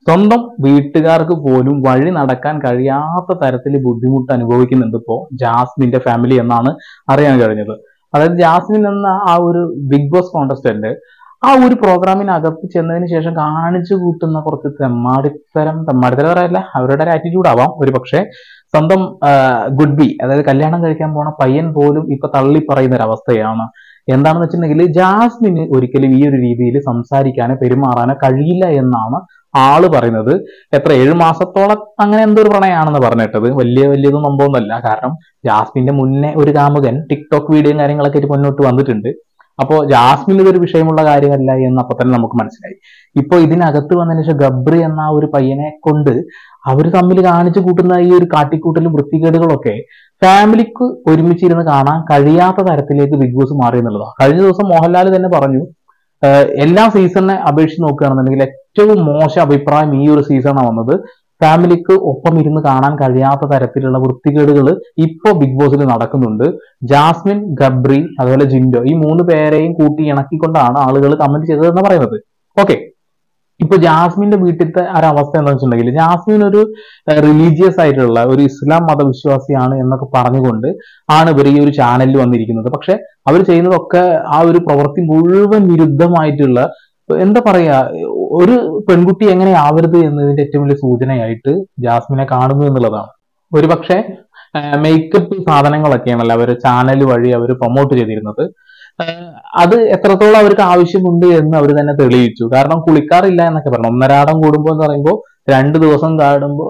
സ്വന്തം വീട്ടുകാർക്ക് പോലും വഴി നടക്കാൻ കഴിയാത്ത തരത്തിൽ ബുദ്ധിമുട്ട് അനുഭവിക്കുന്നുണ്ട് ഇപ്പോ ജാസ്മിന്റെ ഫാമിലി എന്നാണ് അറിയാൻ കഴിഞ്ഞത് അതായത് ജാസ്മിൻ എന്ന ആ ഒരു ബിഗ് ബോസ് കോണ്ടസ്റ്റന്റ് ആ ഒരു പ്രോഗ്രാമിനകത്ത് ചെന്നതിന് ശേഷം കാണിച്ചു കൂട്ടുന്ന കുറച്ച് തെമ്മാടിത്തരം തെമ്മാടിത്തരം പറയല്ല അവരുടെ ഒരു ആറ്റിറ്റ്യൂഡ് ആവാം ഒരു പക്ഷേ സ്വന്തം ഗുഡ് ബി അതായത് കല്യാണം കഴിക്കാൻ പോണ പയ്യൻ പോലും ഇപ്പൊ തള്ളി പറയുന്ന ഒരു അവസ്ഥയാണ് എന്താണെന്ന് വെച്ചിട്ടുണ്ടെങ്കിൽ ജാസ്മിന് ഒരിക്കലും ഈ ഒരു രീതിയിൽ സംസാരിക്കാനോ പെരുമാറാനോ കഴിയില്ല എന്നാണ് ആള് പറയുന്നത് എത്ര ഏഴ് മാസത്തോളം അങ്ങനെ എന്തോ ഒരു പ്രണയമാണെന്ന് പറഞ്ഞിട്ടത് വലിയ വലിയതൊന്നും സംഭവമൊന്നുമല്ല കാരണം ജാസ്മിന്റെ മുന്നേ ഒരു കാമുകൻ ടിക്ടോക്ക് വീഡിയോയും കാര്യങ്ങളൊക്കെ ആയിട്ട് മുന്നോട്ട് വന്നിട്ടുണ്ട് അപ്പോൾ ജാസ്മിൻ ഇതൊരു വിഷയമുള്ള കാര്യമല്ല എന്ന് അപ്പൊ തന്നെ നമുക്ക് മനസ്സിലായി ഇപ്പൊ ഇതിനകത്ത് വന്നതിന് ശേഷം ഗബ്രി എന്ന ആ ഒരു പയ്യനെ കൊണ്ട് അവർ തമ്മിൽ കാണിച്ചു കൂട്ടുന്ന ഈ ഒരു കാട്ടിക്കൂട്ടലും വൃത്തികേടുകളൊക്കെ ഫാമിലിക്ക് ഒരുമിച്ചിരുന്ന് കാണാൻ കഴിയാത്ത തരത്തിലേക്ക് ബിഗ് ബോസ് മാറി എന്നുള്ളതാണ് കഴിഞ്ഞ ദിവസം മോഹൻലാൽ തന്നെ പറഞ്ഞു ആഹ് എല്ലാ സീസണിനെ അപേക്ഷിച്ച് നോക്കുകയാണെന്നുണ്ടെങ്കിൽ ഏറ്റവും മോശം അഭിപ്രായം ഈ ഒരു സീസണാണ് വന്നത് ഫാമിലിക്ക് ഒപ്പം ഇരുന്ന് കാണാൻ കഴിയാത്ത തരത്തിലുള്ള വൃത്തികേടുകൾ ഇപ്പൊ ബിഗ് ബോസിൽ നടക്കുന്നുണ്ട് ജാസ്മിൻ ഗബ്രി അതുപോലെ ജിൻഡോ ഈ മൂന്ന് പേരെയും കൂട്ടി ഇണക്കിക്കൊണ്ടാണ് ആളുകൾ കമന്റ് ചെയ്തതെന്ന് പറയുന്നത് ഓക്കെ ഇപ്പൊ ജാസ്മിന്റെ വീട്ടിലത്തെ ഒരവസ്ഥ എന്താ വെച്ചിട്ടുണ്ടെങ്കിൽ ജാസ്മിൻ ഒരു റിലീജിയസ് ആയിട്ടുള്ള ഒരു ഇസ്ലാം മതവിശ്വാസിയാണ് എന്നൊക്കെ പറഞ്ഞുകൊണ്ട് ആണ് ഇവർ ഈ ഒരു ചാനലിൽ വന്നിരിക്കുന്നത് പക്ഷെ അവർ ചെയ്യുന്നതൊക്കെ ആ ഒരു പ്രവൃത്തി മുഴുവൻ വിരുദ്ധമായിട്ടുള്ള എന്താ പറയാ ഒരു പെൺകുട്ടി എങ്ങനെ ആവരുത് എന്നതിന്റെ ഏറ്റവും വലിയ സൂചനയായിട്ട് ജാസ്മിനെ കാണുന്നു എന്നുള്ളതാണ് ഒരു പക്ഷേ മേക്കപ്പ് സാധനങ്ങളൊക്കെയാണല്ലോ അവർ ചാനൽ വഴി അവർ പ്രൊമോട്ട് ചെയ്തിരുന്നത് ആഹ് അത് എത്രത്തോളം അവർക്ക് ആവശ്യമുണ്ട് എന്ന് അവർ തന്നെ തെളിയിച്ചു കാരണം കുളിക്കാറില്ല എന്നൊക്കെ പറഞ്ഞു ഒന്നരാടം കൂടുമ്പോൾ എന്ന് പറയുമ്പോൾ രണ്ട് ദിവസം കാണുമ്പോൾ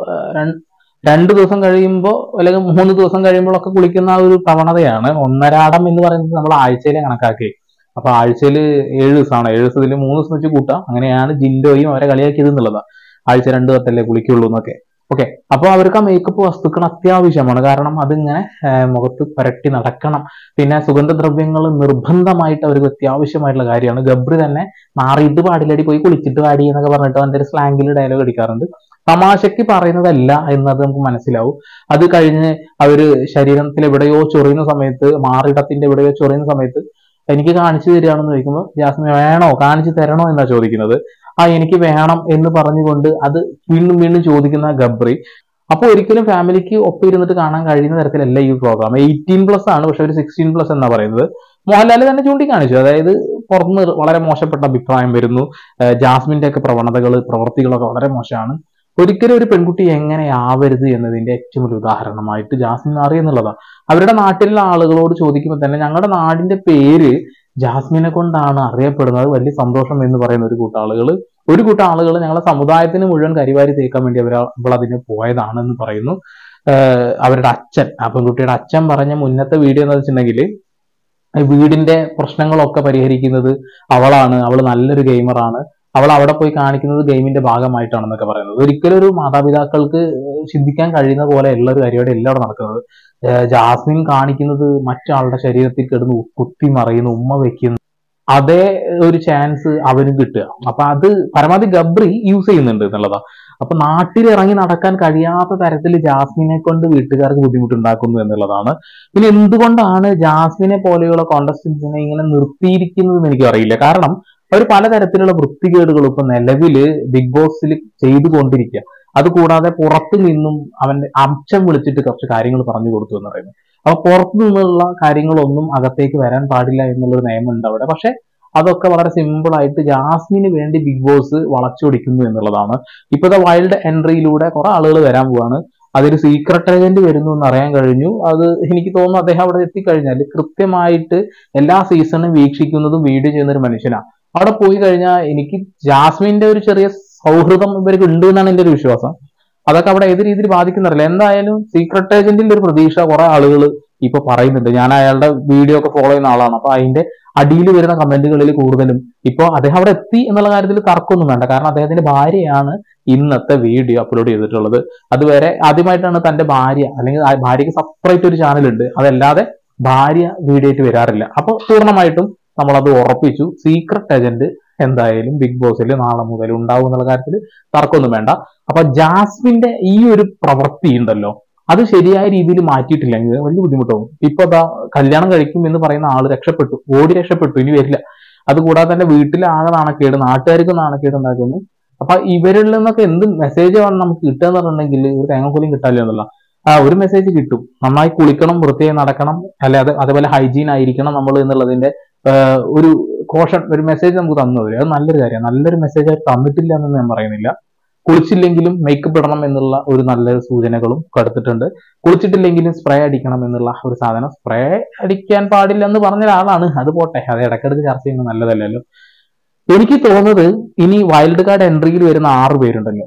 രണ്ട് ദിവസം കഴിയുമ്പോൾ അല്ലെങ്കിൽ മൂന്ന് ദിവസം കഴിയുമ്പോഴൊക്കെ കുളിക്കുന്ന ആ ഒരു പ്രവണതയാണ് ഒന്നരാടം എന്ന് പറയുന്നത് നമ്മൾ ആഴ്ചയിലെ കണക്കാക്കി അപ്പൊ ആഴ്ചയിൽ ഏഴ് ദിവസമാണ് ഏഴ് ദിവസത്തിൽ മൂന്ന് ദിവസം വെച്ച് കൂട്ടാം അങ്ങനെയാണ് ജിൻഡോയും അവരെ കളിയാക്കിയത് എന്നുള്ളതാണ് ആഴ്ച രണ്ട് ദിവസത്തല്ലേ കുളിക്കുള്ളൂ എന്നൊക്കെ ഓക്കെ അപ്പോൾ അവർക്ക് ആ മേക്കപ്പ് വസ്തുക്കൾ അത്യാവശ്യമാണ് കാരണം അതിങ്ങനെ ആഹ് മുഖത്ത് പുരട്ടി നടക്കണം പിന്നെ സുഗന്ധദ്രവ്യങ്ങൾ നിർബന്ധമായിട്ട് അവർക്ക് അത്യാവശ്യമായിട്ടുള്ള കാര്യമാണ് ഗബ്രി തന്നെ മാറിയിട്ട് പാടില്ലടി പോയി കുളിച്ചിട്ട് പാടി എന്നൊക്കെ പറഞ്ഞിട്ട് അവന്റെ ഒരു സ്ലാങ്ങിൽ ഡയലോഗ് അടിക്കാറുണ്ട് തമാശയ്ക്ക് പറയുന്നതല്ല എന്നത് നമുക്ക് മനസ്സിലാവും അത് കഴിഞ്ഞ് അവര് ശരീരത്തിൽ എവിടെയോ ചൊറിയുന്ന സമയത്ത് മാറിടത്തിന്റെ എവിടെയോ ചൊറിയുന്ന സമയത്ത് എനിക്ക് കാണിച്ചു തരികയാണെന്ന് ചോദിക്കുമ്പോൾ ജാസ്മിൻ വേണോ കാണിച്ചു തരണോ എന്നാ ചോദിക്കുന്നത് ആ എനിക്ക് വേണം എന്ന് പറഞ്ഞുകൊണ്ട് അത് വീണ്ടും വീണ്ടും ചോദിക്കുന്ന ഗബ്രി അപ്പോൾ ഒരിക്കലും ഫാമിലിക്ക് ഒപ്പം ഇരുന്നിട്ട് കാണാൻ കഴിയുന്ന തരത്തിലല്ല ഈ പ്രോഗ്രാം എയ്റ്റീൻ പ്ലസ് ആണ് പക്ഷെ ഒരു സിക്സ്റ്റീൻ പ്ലസ് എന്നാ പറയുന്നത് മോഹൻലാൽ തന്നെ ചൂണ്ടിക്കാണിച്ചു അതായത് പുറത്തുനിന്ന് വളരെ മോശപ്പെട്ട അഭിപ്രായം വരുന്നു ഏഹ് ജാസ്മിന്റെ ഒക്കെ പ്രവണതകൾ പ്രവൃത്തികളൊക്കെ വളരെ മോശമാണ് ഒരിക്കലും ഒരു പെൺകുട്ടി എങ്ങനെ ആവരുത് എന്നതിന്റെ ഏറ്റവും ഒരു ഉദാഹരണമായിട്ട് ജാസ്മിൻ മാറി എന്നുള്ളതാണ് അവരുടെ നാട്ടിലുള്ള ആളുകളോട് ചോദിക്കുമ്പോൾ തന്നെ ഞങ്ങളുടെ നാടിന്റെ പേര് ജാസ്മിനെ കൊണ്ടാണ് അറിയപ്പെടുന്നത് വലിയ സന്തോഷം എന്ന് പറയുന്ന ഒരു കൂട്ടം ആളുകൾ ഒരു കൂട്ടം ആളുകൾ ഞങ്ങളുടെ സമുദായത്തിന് മുഴുവൻ കരിവാരി തേക്കാൻ വേണ്ടി അവർ അവൾ അതിന് പോയതാണ് എന്ന് പറയുന്നു ആഹ് അവരുടെ അച്ഛൻ ആ പെൺകുട്ടിയുടെ അച്ഛൻ പറഞ്ഞ മുന്നത്തെ വീഡിയോ എന്ന് വെച്ചിട്ടുണ്ടെങ്കിൽ വീടിന്റെ പ്രശ്നങ്ങളൊക്കെ പരിഹരിക്കുന്നത് അവളാണ് അവൾ നല്ലൊരു ഗെയിമറാണ് അവൾ അവിടെ പോയി കാണിക്കുന്നത് ഗെയിമിന്റെ ഭാഗമായിട്ടാണെന്നൊക്കെ പറയുന്നത് ഒരിക്കലും ഒരു മാതാപിതാക്കൾക്ക് ചിന്തിക്കാൻ കഴിയുന്ന പോലെ ഉള്ള ഒരു കാര്യമാണ് എല്ലാം നടക്കുന്നത് ഏഹ് ജാസ്മിൻ കാണിക്കുന്നത് മറ്റാളുടെ ശരീരത്തിൽ കിടന്ന് കുത്തി മറിയുന്നു ഉമ്മ വെക്കുന്നു അതേ ഒരു ചാൻസ് അവനും കിട്ടുക അപ്പൊ അത് പരമാവധി ഗബ്രി യൂസ് ചെയ്യുന്നുണ്ട് എന്നുള്ളതാ അപ്പൊ നാട്ടിൽ ഇറങ്ങി നടക്കാൻ കഴിയാത്ത തരത്തിൽ ജാസ്മിനെ കൊണ്ട് വീട്ടുകാർക്ക് ബുദ്ധിമുട്ടുണ്ടാക്കുന്നു എന്നുള്ളതാണ് പിന്നെ എന്തുകൊണ്ടാണ് ജാസ്മിനെ പോലെയുള്ള കോണ്ടസ്റ്റന്റ്സിനെ ഇങ്ങനെ നിർത്തിയിരിക്കുന്നതെന്ന് എനിക്ക് അറിയില്ല കാരണം അവർ പലതരത്തിലുള്ള വൃത്തികേടുകൾ ഇപ്പൊ നിലവില് ബിഗ് ബോസിൽ ചെയ്തുകൊണ്ടിരിക്കുക അതുകൂടാതെ പുറത്തു നിന്നും അവന്റെ അംശം വിളിച്ചിട്ട് കുറച്ച് കാര്യങ്ങൾ പറഞ്ഞു കൊടുത്തു എന്ന് പറയുന്നത് അപ്പൊ പുറത്തു നിന്നുള്ള കാര്യങ്ങളൊന്നും അകത്തേക്ക് വരാൻ പാടില്ല എന്നുള്ളൊരു നിയമമുണ്ട് അവിടെ പക്ഷെ അതൊക്കെ വളരെ സിമ്പിൾ ആയിട്ട് ജാസ്മിന് വേണ്ടി ബിഗ് ബോസ് വളച്ചൊടിക്കുന്നു എന്നുള്ളതാണ് ഇപ്പോഴത്തെ വൈൽഡ് എൻട്രിയിലൂടെ കുറെ ആളുകൾ വരാൻ പോവാണ് അതിൽ സീക്രട്ട് ഏജന്റ് വരുന്നു എന്ന് അറിയാൻ കഴിഞ്ഞു അത് എനിക്ക് തോന്നുന്നു അദ്ദേഹം അവിടെ എത്തിക്കഴിഞ്ഞാൽ കൃത്യമായിട്ട് എല്ലാ സീസണും വീക്ഷിക്കുന്നതും വീഡിയോ ചെയ്യുന്ന ഒരു മനുഷ്യനാണ് അവിടെ പോയി കഴിഞ്ഞാൽ എനിക്ക് ജാസ്മിന്റെ ഒരു ചെറിയ സൗഹൃദം ഇവർക്ക് ഉണ്ട് എന്നാണ് എന്റെ ഒരു വിശ്വാസം അതൊക്കെ അവിടെ ഏത് രീതിയിൽ ബാധിക്കുന്നറിയില്ല എന്തായാലും സീക്രട്ട് ഏജന്റിന്റെ ഒരു പ്രതീക്ഷ കുറെ ആളുകൾ ഇപ്പൊ പറയുന്നുണ്ട് ഞാൻ അയാളുടെ വീഡിയോ ഒക്കെ ഫോളോ ചെയ്യുന്ന ആളാണ് അപ്പൊ അതിന്റെ അടിയിൽ വരുന്ന കമന്റുകളിൽ കൂടുതലും ഇപ്പൊ അദ്ദേഹം അവിടെ എത്തി എന്നുള്ള കാര്യത്തിൽ തർക്കമൊന്നും വേണ്ട കാരണം അദ്ദേഹത്തിന്റെ ഭാര്യയാണ് ഇന്നത്തെ വീഡിയോ അപ്ലോഡ് ചെയ്തിട്ടുള്ളത് അതുവരെ ആദ്യമായിട്ടാണ് തന്റെ ഭാര്യ അല്ലെങ്കിൽ ആ ഭാര്യയ്ക്ക് സെപ്പറേറ്റ് ഒരു ചാനൽ ഉണ്ട് അതല്ലാതെ ഭാര്യ വീഡിയോ ആയിട്ട് വരാറില്ല അപ്പൊ പൂർണ്ണമായിട്ടും നമ്മളത് ഉറപ്പിച്ചു സീക്രട്ട് ഏജന്റ് എന്തായാലും ബിഗ് ബോസിൽ നാളെ മുതൽ ഉണ്ടാവും എന്നുള്ള കാര്യത്തിൽ തർക്കമൊന്നും വേണ്ട അപ്പൊ ജാസ്മിന്റെ ഈ ഒരു പ്രവൃത്തി ഉണ്ടല്ലോ അത് ശരിയായ രീതിയിൽ മാറ്റിയിട്ടില്ലെങ്കിൽ വലിയ ബുദ്ധിമുട്ടാവും ഇപ്പൊ ദാ കല്യാണം കഴിക്കും എന്ന് പറയുന്ന ആള് രക്ഷപ്പെട്ടു ഓടി രക്ഷപ്പെട്ടു ഇനി വരില്ല അതുകൂടാതെ തന്നെ വീട്ടിലെ ആകെ നാണക്കേട് നാട്ടുകാർക്ക് നാണക്കേട് ഉണ്ടാക്കുന്നു അപ്പൊ ഇവരിൽ നിന്നൊക്കെ എന്ത് മെസ്സേജ് ആണ് നമുക്ക് കിട്ടുക എന്ന് പറഞ്ഞിട്ടുണ്ടെങ്കിൽ ഒരു തേങ്ങാക്കൂലിയും കിട്ടാല്ലോ എന്നുള്ള ആ ഒരു മെസ്സേജ് കിട്ടും നന്നായി കുളിക്കണം വൃത്തിയായി നടക്കണം അല്ലെ അത് അതേപോലെ ഹൈജീൻ ആയിരിക്കണം നമ്മൾ എന്നുള്ളതിന്റെ ആഹ് ഒരു കോഷൻ ഒരു മെസ്സേജ് നമുക്ക് തന്നു അവര് അത് നല്ലൊരു കാര്യമാണ് നല്ലൊരു മെസ്സേജ് അവർ തന്നിട്ടില്ല എന്നൊന്നും ഞാൻ പറയുന്നില്ല കുളിച്ചില്ലെങ്കിലും മേക്കപ്പ് ഇടണം എന്നുള്ള ഒരു നല്ല സൂചനകളും കൊടുത്തിട്ടുണ്ട് കുളിച്ചിട്ടില്ലെങ്കിലും സ്പ്രേ അടിക്കണം എന്നുള്ള ഒരു സാധനം സ്പ്രേ അടിക്കാൻ പാടില്ല എന്ന് പറഞ്ഞ ഒരാളാണ് അത് പോട്ടെ അത് ഇടയ്ക്കിടയ്ക്ക് ചർച്ച ചെയ്യുന്നത് നല്ലതല്ലല്ലോ എനിക്ക് തോന്നുന്നത് ഇനി വൈൽഡ് കാർഡ് എൻട്രിയിൽ വരുന്ന ആറ് പേരുണ്ടല്ലോ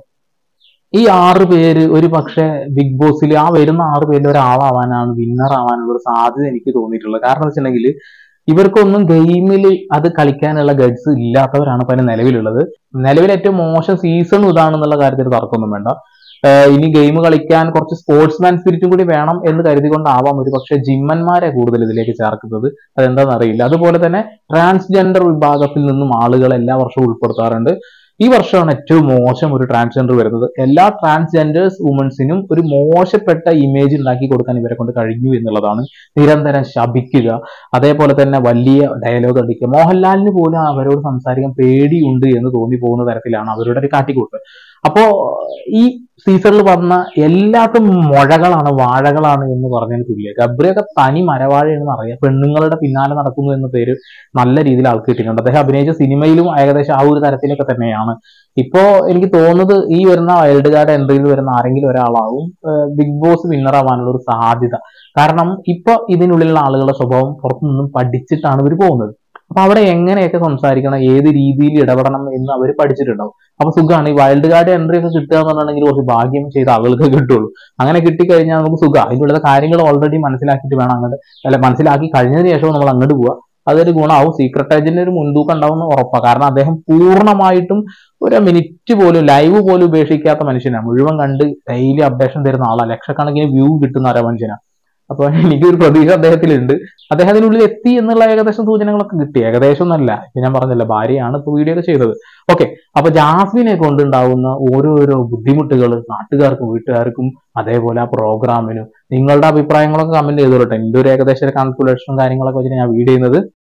ഈ ആറ് പേര് ഒരു പക്ഷേ ബിഗ് ബോസിൽ ആ വരുന്ന ആറ് പേരിൽ ഒരാളാവാനാണ് വിന്നർ ആവാനുള്ള ഒരു സാധ്യത എനിക്ക് തോന്നിയിട്ടുള്ളത് കാരണം എന്ന് വെച്ചിട്ടുണ്ടെങ്കിൽ ഇവർക്കൊന്നും ഗെയിമിൽ അത് കളിക്കാനുള്ള ഗഡ്സ് ഇല്ലാത്തവരാണ് പല നിലവിലുള്ളത് നിലവിൽ ഏറ്റവും മോശം സീസൺ ഇതാണെന്നുള്ള കാര്യത്തിൽ തർക്കമൊന്നും വേണ്ട ആഹ് ഇനി ഗെയിം കളിക്കാൻ കുറച്ച് സ്പോർട്സ്മാൻ സ്പിരിറ്റും കൂടി വേണം എന്ന് കരുതിക്കൊണ്ടാവാം ഒരു പക്ഷേ ജിമ്മന്മാരെ കൂടുതൽ ഇതിലേക്ക് ചേർക്കുന്നത് അതെന്താണെന്ന് അറിയില്ല അതുപോലെ തന്നെ ട്രാൻസ്ജെൻഡർ വിഭാഗത്തിൽ നിന്നും ആളുകൾ എല്ലാ വർഷവും ഉൾപ്പെടുത്താറുണ്ട് ഈ വർഷമാണ് ഏറ്റവും മോശം ഒരു ട്രാൻസ്ജെൻഡർ വരുന്നത് എല്ലാ ട്രാൻസ്ജെൻഡേഴ്സ് വുമൻസിനും ഒരു മോശപ്പെട്ട ഇമേജ് ഉണ്ടാക്കി കൊടുക്കാൻ ഇവരെ കൊണ്ട് കഴിഞ്ഞു എന്നുള്ളതാണ് നിരന്തരം ശപിക്കുക അതേപോലെ തന്നെ വലിയ ഡയലോഗ് അടിക്കുക മോഹൻലാലിന് പോലും അവരോട് സംസാരിക്കാൻ പേടിയുണ്ട് എന്ന് തോന്നി പോകുന്ന തരത്തിലാണ് അവരുടെ ഒരു കാട്ടിക്കൂട്ട് അപ്പോ ഈ സീസണിൽ വന്ന എല്ലാത്തും മുഴകളാണ് വാഴകളാണ് എന്ന് പറഞ്ഞതിന് തുല്യ ഗബ്രിയൊക്കെ തനി മരവാഴയെന്ന് അറിയാം പെണ്ണുങ്ങളുടെ പിന്നാലെ നടക്കുന്നു എന്ന പേര് നല്ല രീതിയിൽ ആൾക്ക് കിട്ടിയിട്ടുണ്ട് അദ്ദേഹം അഭിനയിച്ച സിനിമയിലും ഏകദേശം ആ ഒരു തരത്തിലൊക്കെ തന്നെയാണ് ഇപ്പോ എനിക്ക് തോന്നുന്നത് ഈ വരുന്ന വൈൽഡ് കാർഡ് എൻട്രിയിൽ വരുന്ന ആരെങ്കിലും ഒരാളാവും ബിഗ് ബോസ് വിന്നർ ആവാനുള്ള ഒരു സാധ്യത കാരണം ഇപ്പൊ ഇതിനുള്ളിലുള്ള ആളുകളുടെ സ്വഭാവം പുറത്തു നിന്നും പഠിച്ചിട്ടാണ് ഇവർ പോകുന്നത് അപ്പൊ അവിടെ എങ്ങനെയൊക്കെ സംസാരിക്കണം ഏത് രീതിയിൽ ഇടപെടണം എന്ന് അവർ പഠിച്ചിട്ടുണ്ടാവും അപ്പൊ സുഖമാണ് ഈ വൈൽഡ് കാർഡ് എൻട്രി ഒക്കെ കിട്ടുക എന്നുണ്ടെങ്കിൽ കുറച്ച് ഭാഗ്യം ചെയ്ത ആളുകൾക്ക് കിട്ടുള്ളൂ അങ്ങനെ കിട്ടിക്കഴിഞ്ഞാൽ നമുക്ക് സുഖം അതിനുള്ള കാര്യങ്ങൾ ഓൾറെഡി മനസ്സിലാക്കിയിട്ട് വേണം അങ്ങോട്ട് അല്ല മനസ്സിലാക്കി കഴിഞ്ഞതിന് ശേഷം നമ്മൾ അങ്ങോട്ട് പോവുക അതൊരു ഗുണമാവും സീക്രട്ട് ഏജന്റിന് ഒരു മുൻതൂക്കം ഉണ്ടാവും എന്ന് ഉറപ്പാണ് കാരണം അദ്ദേഹം പൂർണ്ണമായിട്ടും ഒരു മിനിറ്റ് പോലും ലൈവ് പോലും ഉപേക്ഷിക്കാത്ത മനുഷ്യനാണ് മുഴുവൻ കണ്ട് ഡെയിലി അപ്ഡേഷൻ തരുന്ന ആളാണ് ലക്ഷക്കണക്കിന് വ്യൂ കിട്ടുന്ന ഒരു മനുഷ്യനാണ് അപ്പൊ എനിക്കൊരു പ്രതീക്ഷ അദ്ദേഹത്തിലുണ്ട് അദ്ദേഹത്തിനുള്ളിൽ എത്തി എന്നുള്ള ഏകദേശം സൂചനകളൊക്കെ കിട്ടി ഏകദേശം ഒന്നല്ല ഇപ്പൊ ഞാൻ പറഞ്ഞല്ലോ ഭാര്യയാണ് ഇപ്പൊ വീഡിയോ ഒക്കെ ചെയ്തത് ഓക്കെ അപ്പൊ ജാസ്മിനെ കൊണ്ടുണ്ടാവുന്ന ഓരോരോ ബുദ്ധിമുട്ടുകൾ നാട്ടുകാർക്കും വീട്ടുകാർക്കും അതേപോലെ ആ പ്രോഗ്രാമിനും നിങ്ങളുടെ അഭിപ്രായങ്ങളൊക്കെ കമന്റ് ചെയ്തോട്ടെ എന്റെ ഒരു ഏകദേശം കാൽക്കുലേഷനും കാര്യങ്ങളൊക്കെ വെച്ചിട്ട് ഞാൻ വീഡിയോ ചെയ്യുന്നത്